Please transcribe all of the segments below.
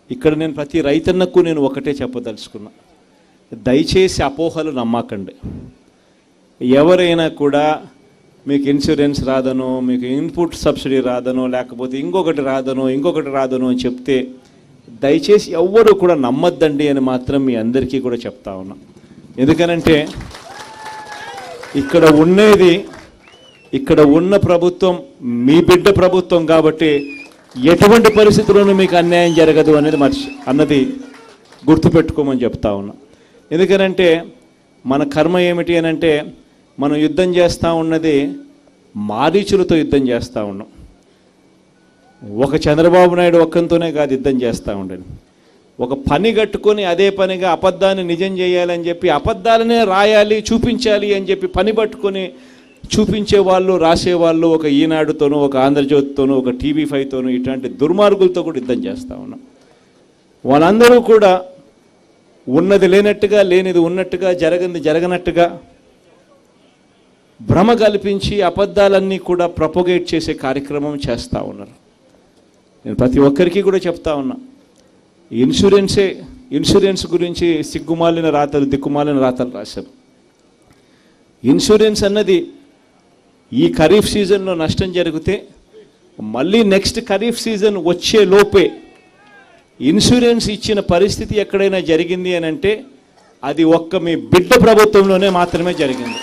ఇక్కడ నేను ప్రతి రైతన్నకు నేను ఒకటే చెప్పదలుచుకున్నా దయచేసి అపోహలు నమ్మకండి ఎవరైనా కూడా మీకు ఇన్సూరెన్స్ రాదనో మీకు ఇన్పుట్ సబ్సిడీ రాదనో లేకపోతే ఇంకొకటి రాదనో ఇంకొకటి రాదనో అని చెప్తే దయచేసి ఎవ్వరూ కూడా నమ్మద్దండి అని మాత్రం మీ అందరికీ కూడా చెప్తా ఉన్నా ఎందుకనంటే ఇక్కడ ఉండేది ఇక్కడ ఉన్న ప్రభుత్వం మీ బిడ్డ ప్రభుత్వం కాబట్టి ఎటువంటి పరిస్థితుల్లోనూ మీకు అన్యాయం జరగదు అనేది మర్చి అన్నది గుర్తుపెట్టుకోమని చెప్తా ఉన్నా ఎందుకనంటే మన కర్మ ఏమిటి అని అంటే మనం యుద్ధం చేస్తూ ఉన్నది మారీచులతో యుద్ధం చేస్తూ ఉన్నాం ఒక చంద్రబాబు నాయుడు ఒక్కంతోనే కాదు యుద్ధం చేస్తూ ఉండేది ఒక పని కట్టుకొని అదే పనిగా అబద్ధాన్ని నిజం చేయాలని చెప్పి అబద్ధాలనే రాయాలి చూపించాలి అని చెప్పి పని పట్టుకొని చూపించే వాళ్ళు రాసేవాళ్ళు ఒక ఈనాడుతోనూ ఒక ఆంధ్రజ్యోతితోనూ ఒక టీవీ ఫైవ్తోనూ ఇట్లాంటి దుర్మార్గులతో కూడా యుద్ధం చేస్తూ ఉన్నాం వాళ్ళందరూ కూడా ఉన్నది లేనట్టుగా లేనిది ఉన్నట్టుగా జరగంది జరగనట్టుగా భ్రమ కల్పించి అబద్ధాలన్నీ కూడా ప్రపోగేట్ చేసే కార్యక్రమం చేస్తూ ఉన్నారు నేను ప్రతి ఒక్కరికి కూడా చెప్తా ఉన్నా ఇన్సూరెన్సే ఇన్సూరెన్స్ గురించి సిగ్గుమాలిన రాతలు దిక్కుమాలిన రాతలు రాశారు ఇన్సూరెన్స్ అన్నది ఈ ఖరీఫ్ సీజన్లో నష్టం జరిగితే మళ్ళీ నెక్స్ట్ ఖరీఫ్ సీజన్ వచ్చే లోపే ఇన్సూరెన్స్ ఇచ్చిన పరిస్థితి ఎక్కడైనా జరిగింది అని అంటే అది ఒక్క మీ బిడ్డ ప్రభుత్వంలోనే మాత్రమే జరిగింది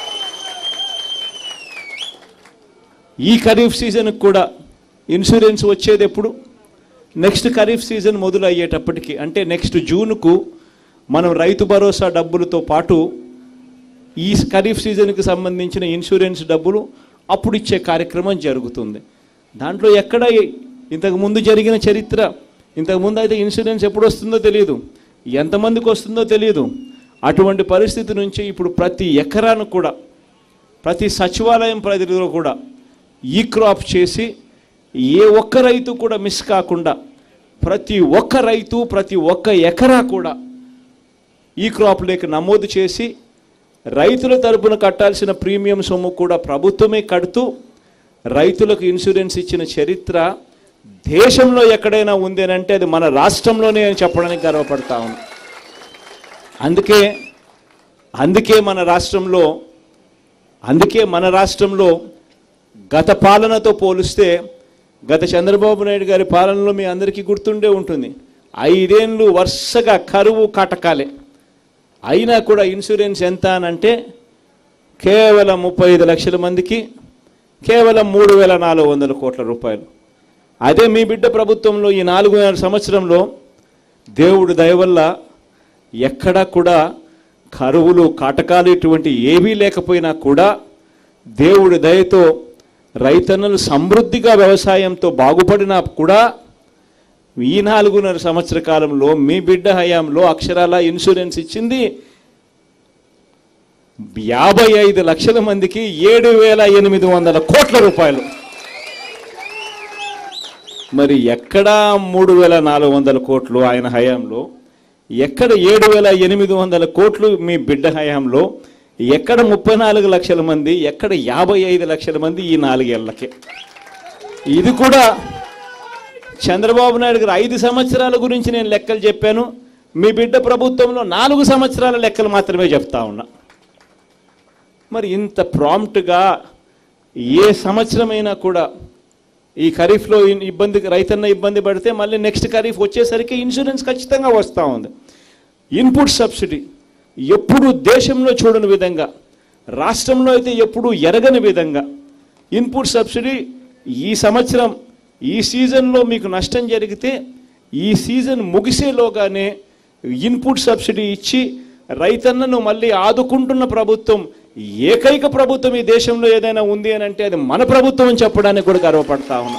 ఈ ఖరీఫ్ సీజన్కి కూడా ఇన్సూరెన్స్ వచ్చేది ఎప్పుడు నెక్స్ట్ ఖరీఫ్ సీజన్ మొదలు అయ్యేటప్పటికి అంటే నెక్స్ట్ జూన్కు మనం రైతు భరోసా డబ్బులతో పాటు ఈ ఖరీఫ్ సీజన్కి సంబంధించిన ఇన్సూరెన్స్ డబ్బులు అప్పుడు ఇచ్చే కార్యక్రమం జరుగుతుంది దాంట్లో ఎక్కడ ఇంతకు ముందు జరిగిన చరిత్ర ఇంతకు ముందు అయితే ఇన్సూరెన్స్ ఎప్పుడు వస్తుందో తెలియదు ఎంతమందికి వస్తుందో తెలియదు అటువంటి పరిస్థితి నుంచి ఇప్పుడు ప్రతి ఎకరాను కూడా ప్రతి సచివాలయం పరిధిలో కూడా ఈ క్రాప్ చేసి ఏ ఒక్క రైతు కూడా మిస్ కాకుండా ప్రతి ఒక్క రైతు ప్రతి ఒక్క ఎకరా కూడా ఈ క్రాప్ లేక నమోదు చేసి రైతుల తరపున కట్టాల్సిన ప్రీమియం సొమ్ము కూడా ప్రభుత్వమే కడుతూ రైతులకు ఇన్సూరెన్స్ ఇచ్చిన చరిత్ర దేశంలో ఎక్కడైనా ఉంది అని అంటే అది మన రాష్ట్రంలోనే అని చెప్పడానికి గర్వపడతా ఉన్నాం అందుకే అందుకే మన రాష్ట్రంలో అందుకే మన రాష్ట్రంలో గత పాలనతో పోలిస్తే గత చంద్రబాబు నాయుడు గారి పాలనలో మీ అందరికీ గుర్తుండే ఉంటుంది ఐదేళ్ళు వరుసగా కరువు కాటకాలే అయినా కూడా ఇన్సూరెన్స్ ఎంత అని అంటే కేవలం ముప్పై ఐదు లక్షల మందికి కేవలం మూడు వేల నాలుగు వందల కోట్ల రూపాయలు అదే మీ బిడ్డ ప్రభుత్వంలో ఈ నాలుగున్నర సంవత్సరంలో దేవుడు దయ వల్ల ఎక్కడా కూడా కరువులు కాటకాలు ఇటువంటి ఏవీ లేకపోయినా కూడా దేవుడి దయతో రైతన్నలు సమృద్ధిగా వ్యవసాయంతో బాగుపడినా కూడా ఈ నాలుగున్నర సంవత్సర కాలంలో మీ బిడ్డ హయాంలో అక్షరాల ఇన్సూరెన్స్ ఇచ్చింది యాభై ఐదు లక్షల మందికి ఏడు వేల ఎనిమిది వందల కోట్ల రూపాయలు మరి ఎక్కడ మూడు వేల నాలుగు వందల కోట్లు ఆయన హయాంలో ఎక్కడ ఏడు వేల ఎనిమిది వందల కోట్లు మీ బిడ్డ హయాంలో ఎక్కడ ముప్పై నాలుగు లక్షల మంది ఎక్కడ యాభై ఐదు లక్షల మంది ఈ నాలుగేళ్లకే ఇది కూడా చంద్రబాబు నాయుడు గారు ఐదు సంవత్సరాల గురించి నేను లెక్కలు చెప్పాను మీ బిడ్డ ప్రభుత్వంలో నాలుగు సంవత్సరాల లెక్కలు మాత్రమే చెప్తా ఉన్నా మరి ఇంత ప్రాంప్ట్గా ఏ సంవత్సరమైనా కూడా ఈ ఖరీఫ్లో ఇన్- ఇబ్బంది రైతన్న ఇబ్బంది పడితే మళ్ళీ నెక్స్ట్ ఖరీఫ్ వచ్చేసరికి ఇన్సూరెన్స్ ఖచ్చితంగా వస్తూ ఉంది ఇన్పుట్ సబ్సిడీ ఎప్పుడు దేశంలో చూడని విధంగా రాష్ట్రంలో అయితే ఎప్పుడు ఎరగని విధంగా ఇన్పుట్ సబ్సిడీ ఈ సంవత్సరం ఈ సీజన్లో మీకు నష్టం జరిగితే ఈ సీజన్ ముగిసేలోగానే ఇన్పుట్ సబ్సిడీ ఇచ్చి రైతన్నను మళ్ళీ ఆదుకుంటున్న ప్రభుత్వం ఏకైక ప్రభుత్వం ఈ దేశంలో ఏదైనా ఉంది అని అంటే అది మన ప్రభుత్వం అని చెప్పడానికి కూడా గర్వపడతా ఉన్నాం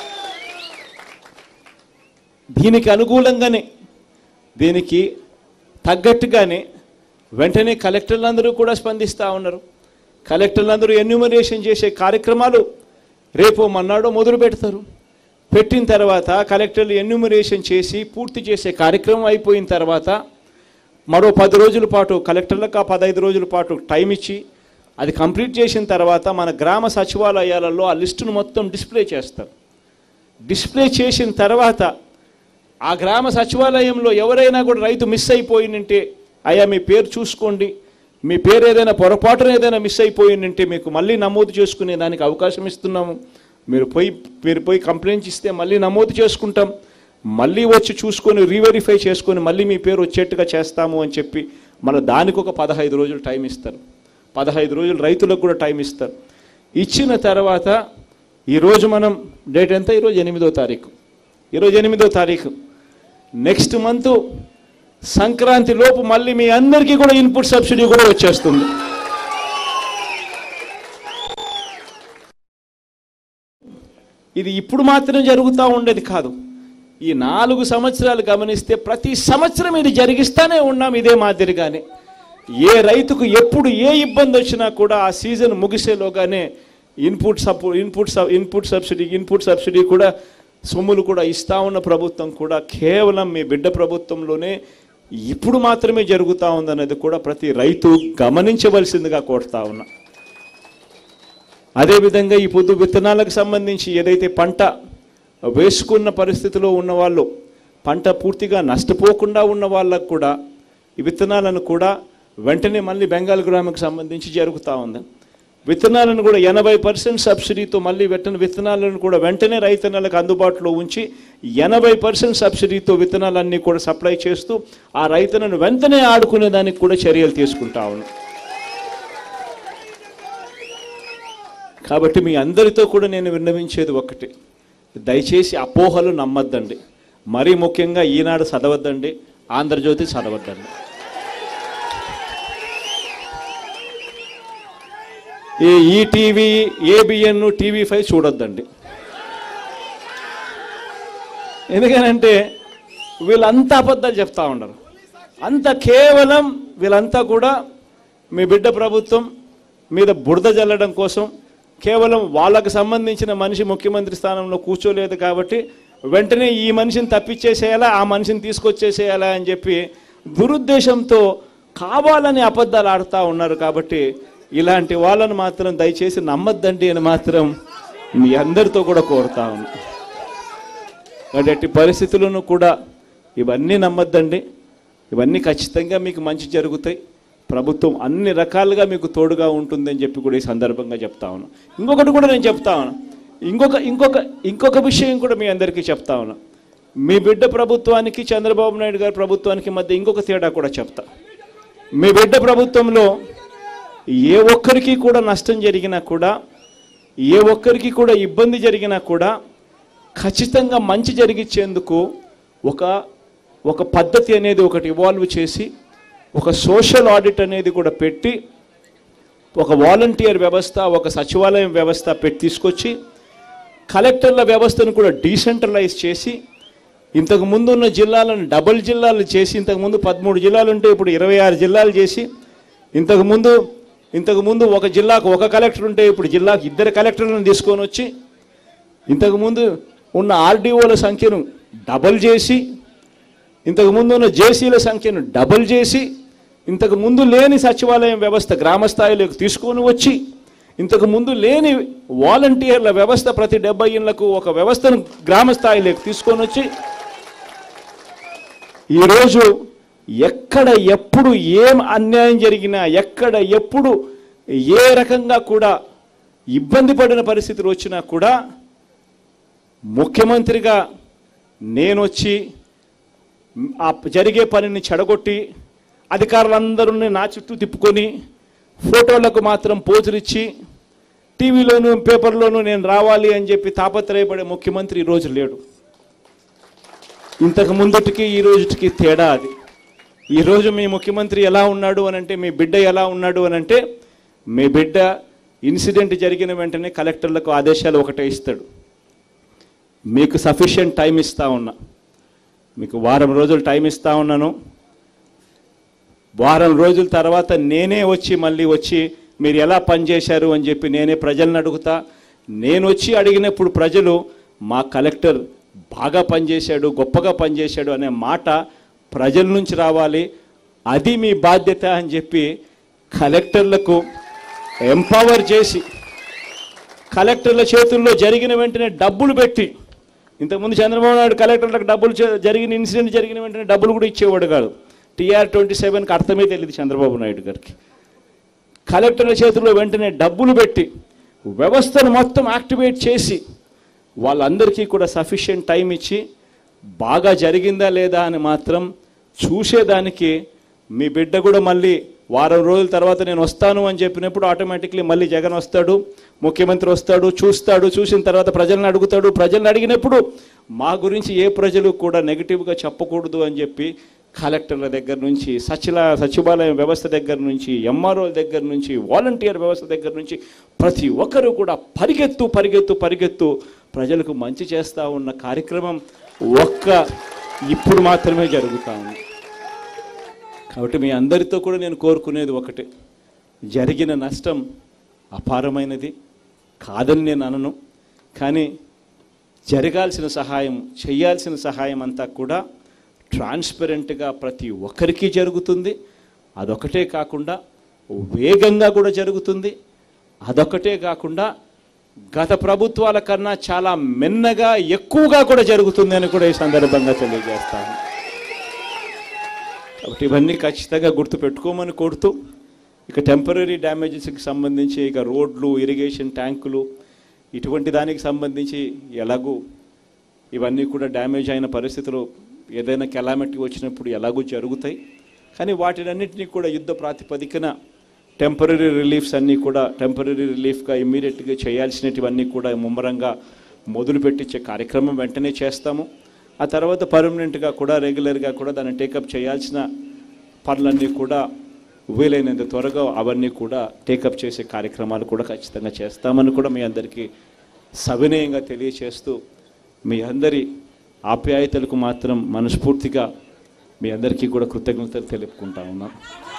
దీనికి అనుకూలంగానే దీనికి తగ్గట్టుగానే వెంటనే కలెక్టర్లందరూ కూడా స్పందిస్తూ ఉన్నారు కలెక్టర్లందరూ ఎన్యూమరేషన్ చేసే కార్యక్రమాలు రేపు మన్నాడో మొదలు పెడతారు పెట్టిన తర్వాత కలెక్టర్లు ఎన్యూమరేషన్ చేసి పూర్తి చేసే కార్యక్రమం అయిపోయిన తర్వాత మరో పది రోజుల పాటు కలెక్టర్లకు ఆ పదహైదు రోజుల పాటు టైం ఇచ్చి అది కంప్లీట్ చేసిన తర్వాత మన గ్రామ సచివాలయాలలో ఆ లిస్టును మొత్తం డిస్ప్లే చేస్తారు డిస్ప్లే చేసిన తర్వాత ఆ గ్రామ సచివాలయంలో ఎవరైనా కూడా రైతు మిస్ అయిపోయిందంటే అయ్యా మీ పేరు చూసుకోండి మీ పేరు ఏదైనా పొరపాటున ఏదైనా మిస్ అయిపోయిందంటే మీకు మళ్ళీ నమోదు చేసుకునే దానికి అవకాశం ఇస్తున్నాము మీరు పోయి మీరు పోయి కంప్లైంట్ ఇస్తే మళ్ళీ నమోదు చేసుకుంటాం మళ్ళీ వచ్చి చూసుకొని రీవెరిఫై చేసుకొని మళ్ళీ మీ పేరు వచ్చేట్టుగా చేస్తాము అని చెప్పి మన దానికి ఒక పదహైదు రోజులు టైం ఇస్తారు పదహైదు రోజులు రైతులకు కూడా టైం ఇస్తారు ఇచ్చిన తర్వాత ఈరోజు మనం డేట్ ఎంత ఈరోజు ఎనిమిదో తారీఖు ఈరోజు ఎనిమిదో తారీఖు నెక్స్ట్ మంత్ సంక్రాంతి లోపు మళ్ళీ మీ అందరికీ కూడా ఇన్పుట్ సబ్సిడీ కూడా వచ్చేస్తుంది ఇది ఇప్పుడు మాత్రం జరుగుతూ ఉండేది కాదు ఈ నాలుగు సంవత్సరాలు గమనిస్తే ప్రతి సంవత్సరం ఇది జరిగిస్తానే ఉన్నాం ఇదే మాదిరిగానే ఏ రైతుకు ఎప్పుడు ఏ ఇబ్బంది వచ్చినా కూడా ఆ సీజన్ ముగిసేలోగానే input sub input sub input subsidy input subsidy కూడా సొమ్ములు కూడా ఇస్తా ఉన్న ప్రభుత్వం కూడా కేవలం మీ బిడ్డ ప్రభుత్వంలోనే ఇప్పుడు మాత్రమే జరుగుతూ ఉందన్నది కూడా ప్రతి రైతు గమనించవలసిందిగా కోరుతా ఉన్నా అదేవిధంగా ఈ పొద్దు విత్తనాలకు సంబంధించి ఏదైతే పంట వేసుకున్న పరిస్థితిలో ఉన్న వాళ్ళు పంట పూర్తిగా నష్టపోకుండా ఉన్న వాళ్ళకు కూడా ఈ విత్తనాలను కూడా వెంటనే మళ్ళీ బెంగాల్ గ్రామకు సంబంధించి జరుగుతూ ఉంది విత్తనాలను కూడా ఎనభై పర్సెంట్ సబ్సిడీతో మళ్ళీ వెట్టన విత్తనాలను కూడా వెంటనే రైతన్నలకు అందుబాటులో ఉంచి ఎనభై పర్సెంట్ సబ్సిడీతో విత్తనాలన్నీ కూడా సప్లై చేస్తూ ఆ రైతన్నను వెంటనే ఆడుకునే దానికి కూడా చర్యలు తీసుకుంటా ఉన్నాం కాబట్టి మీ అందరితో కూడా నేను విన్నవించేది ఒకటి దయచేసి అపోహలు నమ్మద్దండి మరీ ముఖ్యంగా ఈనాడు చదవద్దండి ఆంధ్రజ్యోతి చదవద్దండి ఈ ఈటీవీ ఏబిఎన్ టీవీ ఫైవ్ చూడొద్దండి ఎందుకనంటే వీళ్ళంతా అబద్ధాలు చెప్తా ఉండరు అంత కేవలం వీళ్ళంతా కూడా మీ బిడ్డ ప్రభుత్వం మీద బురద జల్లడం కోసం కేవలం వాళ్ళకు సంబంధించిన మనిషి ముఖ్యమంత్రి స్థానంలో కూర్చోలేదు కాబట్టి వెంటనే ఈ మనిషిని తప్పించేసేయాలా ఆ మనిషిని తీసుకొచ్చేసేయాలా అని చెప్పి దురుద్దేశంతో కావాలని అబద్ధాలు ఆడుతూ ఉన్నారు కాబట్టి ఇలాంటి వాళ్ళని మాత్రం దయచేసి నమ్మద్దండి అని మాత్రం మీ అందరితో కూడా కోరుతా ఉన్నాను కాబట్టి అట్టి పరిస్థితులను కూడా ఇవన్నీ నమ్మద్దండి ఇవన్నీ ఖచ్చితంగా మీకు మంచి జరుగుతాయి ప్రభుత్వం అన్ని రకాలుగా మీకు తోడుగా ఉంటుందని చెప్పి కూడా ఈ సందర్భంగా చెప్తా ఉన్నా ఇంకొకటి కూడా నేను చెప్తా ఉన్నా ఇంకొక ఇంకొక ఇంకొక విషయం కూడా మీ అందరికీ చెప్తా ఉన్నా మీ బిడ్డ ప్రభుత్వానికి చంద్రబాబు నాయుడు గారి ప్రభుత్వానికి మధ్య ఇంకొక తేడా కూడా చెప్తా మీ బిడ్డ ప్రభుత్వంలో ఏ ఒక్కరికి కూడా నష్టం జరిగినా కూడా ఏ ఒక్కరికి కూడా ఇబ్బంది జరిగినా కూడా ఖచ్చితంగా మంచి జరిగించేందుకు ఒక ఒక పద్ధతి అనేది ఒకటి ఇవాల్వ్ చేసి ఒక సోషల్ ఆడిట్ అనేది కూడా పెట్టి ఒక వాలంటీర్ వ్యవస్థ ఒక సచివాలయం వ్యవస్థ పెట్టి తీసుకొచ్చి కలెక్టర్ల వ్యవస్థను కూడా డీసెంట్రలైజ్ చేసి ఇంతకు ముందు ఉన్న జిల్లాలను డబుల్ జిల్లాలు చేసి ఇంతకు ముందు పదమూడు జిల్లాలు ఉంటే ఇప్పుడు ఇరవై ఆరు జిల్లాలు చేసి ఇంతకు ముందు ఇంతకు ముందు ఒక జిల్లాకు ఒక కలెక్టర్ ఉంటే ఇప్పుడు జిల్లాకు ఇద్దరు కలెక్టర్లను తీసుకొని వచ్చి ఇంతకు ముందు ఉన్న ఆర్డీఓల సంఖ్యను డబల్ చేసి ఇంతకు ముందు ఉన్న జేసీల సంఖ్యను డబల్ చేసి ఇంతకు ముందు లేని సచివాలయం వ్యవస్థ గ్రామ స్థాయిలోకి తీసుకొని వచ్చి ఇంతకు ముందు లేని వాలంటీర్ల వ్యవస్థ ప్రతి డెబ్బై ఇళ్లకు ఒక వ్యవస్థను గ్రామ స్థాయిలోకి తీసుకొని వచ్చి ఈరోజు ఎక్కడ ఎప్పుడు ఏం అన్యాయం జరిగినా ఎక్కడ ఎప్పుడు ఏ రకంగా కూడా ఇబ్బంది పడిన పరిస్థితులు వచ్చినా కూడా ముఖ్యమంత్రిగా నేను వచ్చి ఆ జరిగే పనిని చెడగొట్టి అధికారులందరూ నా చుట్టూ తిప్పుకొని ఫోటోలకు మాత్రం పోజులిచ్చి టీవీలోను పేపర్లోనూ నేను రావాలి అని చెప్పి తాపత్రయపడే ముఖ్యమంత్రి ఈరోజు లేడు ఇంతకు ముందుటికి ఈ రోజుకి తేడా అది ఈరోజు మీ ముఖ్యమంత్రి ఎలా ఉన్నాడు అని అంటే మీ బిడ్డ ఎలా ఉన్నాడు అని అంటే మీ బిడ్డ ఇన్సిడెంట్ జరిగిన వెంటనే కలెక్టర్లకు ఆదేశాలు ఒకటే ఇస్తాడు మీకు సఫిషియంట్ టైం ఇస్తా ఉన్నా మీకు వారం రోజులు టైం ఇస్తా ఉన్నాను వారం రోజుల తర్వాత నేనే వచ్చి మళ్ళీ వచ్చి మీరు ఎలా పనిచేశారు అని చెప్పి నేనే ప్రజలను అడుగుతా నేను వచ్చి అడిగినప్పుడు ప్రజలు మా కలెక్టర్ బాగా పనిచేశాడు గొప్పగా పనిచేశాడు అనే మాట ప్రజల నుంచి రావాలి అది మీ బాధ్యత అని చెప్పి కలెక్టర్లకు ఎంపవర్ చేసి కలెక్టర్ల చేతుల్లో జరిగిన వెంటనే డబ్బులు పెట్టి ఇంతకుముందు చంద్రబాబు నాయుడు కలెక్టర్లకు డబ్బులు చే- జరిగిన ఇన్సిడెంట్ జరిగిన వెంటనే డబ్బులు కూడా ఇచ్చేవాడు కాదు టీఆర్ ట్వంటీ సెవెన్కి అర్థమే తెలియదు చంద్రబాబు నాయుడు గారికి కలెక్టర్ల చేతుల్లో వెంటనే డబ్బులు పెట్టి వ్యవస్థను మొత్తం యాక్టివేట్ చేసి వాళ్ళందరికీ కూడా సఫిషియెంట్ టైం ఇచ్చి బాగా జరిగిందా లేదా అని మాత్రం చూసేదానికి మీ బిడ్డ కూడా మళ్ళీ వారం రోజుల తర్వాత నేను వస్తాను అని చెప్పినప్పుడు ఆటోమేటిక్లీ మళ్ళీ జగన్ వస్తాడు ముఖ్యమంత్రి వస్తాడు చూస్తాడు చూసిన తర్వాత ప్రజలను అడుగుతాడు ప్రజలను అడిగినప్పుడు మా గురించి ఏ ప్రజలు కూడా నెగిటివ్గా చెప్పకూడదు అని చెప్పి కలెక్టర్ల దగ్గర నుంచి సచిల సచివాలయం వ్యవస్థ దగ్గర నుంచి ఎంఆర్ఓల దగ్గర నుంచి వాలంటీర్ వ్యవస్థ దగ్గర నుంచి ప్రతి ఒక్కరూ కూడా పరిగెత్తు పరిగెత్తు పరిగెత్తు ప్రజలకు మంచి చేస్తూ ఉన్న కార్యక్రమం ఒక్క ఇప్పుడు మాత్రమే జరుగుతూ ఉంది కాబట్టి మీ అందరితో కూడా నేను కోరుకునేది ఒకటే జరిగిన నష్టం అపారమైనది కాదని నేను అనను కానీ జరగాల్సిన సహాయం చేయాల్సిన సహాయం అంతా కూడా ట్రాన్స్పరెంట్గా ప్రతి ఒక్కరికి జరుగుతుంది అదొకటే కాకుండా వేగంగా కూడా జరుగుతుంది అదొకటే కాకుండా గత ప్రభుత్వాల కన్నా చాలా మెన్నగా ఎక్కువగా కూడా జరుగుతుంది అని కూడా ఈ సందర్భంగా తెలియజేస్తాను కాబట్టి ఇవన్నీ ఖచ్చితంగా గుర్తు పెట్టుకోమని కోరుతూ ఇక టెంపరీ డ్యామేజెస్కి సంబంధించి ఇక రోడ్లు ఇరిగేషన్ ట్యాంకులు ఇటువంటి దానికి సంబంధించి ఎలాగూ ఇవన్నీ కూడా డ్యామేజ్ అయిన పరిస్థితులు ఏదైనా కెలామిటీ వచ్చినప్పుడు ఎలాగూ జరుగుతాయి కానీ వాటినన్నింటినీ కూడా యుద్ధ ప్రాతిపదికన టెంపరీ రిలీఫ్స్ అన్నీ కూడా టెంపరీ రిలీఫ్గా ఇమ్మీడియట్గా చేయాల్సినటివన్నీ కూడా ముమ్మరంగా మొదలు పెట్టించే కార్యక్రమం వెంటనే చేస్తాము ఆ తర్వాత పర్మనెంట్గా కూడా రెగ్యులర్గా కూడా దాన్ని టేకప్ చేయాల్సిన పనులన్నీ కూడా వీలైనంత త్వరగా అవన్నీ కూడా టేకప్ చేసే కార్యక్రమాలు కూడా ఖచ్చితంగా చేస్తామని కూడా మీ అందరికీ సవినయంగా తెలియచేస్తూ మీ అందరి ఆప్యాయతలకు మాత్రం మనస్ఫూర్తిగా మీ అందరికీ కూడా కృతజ్ఞతలు తెలుపుకుంటా ఉన్నాం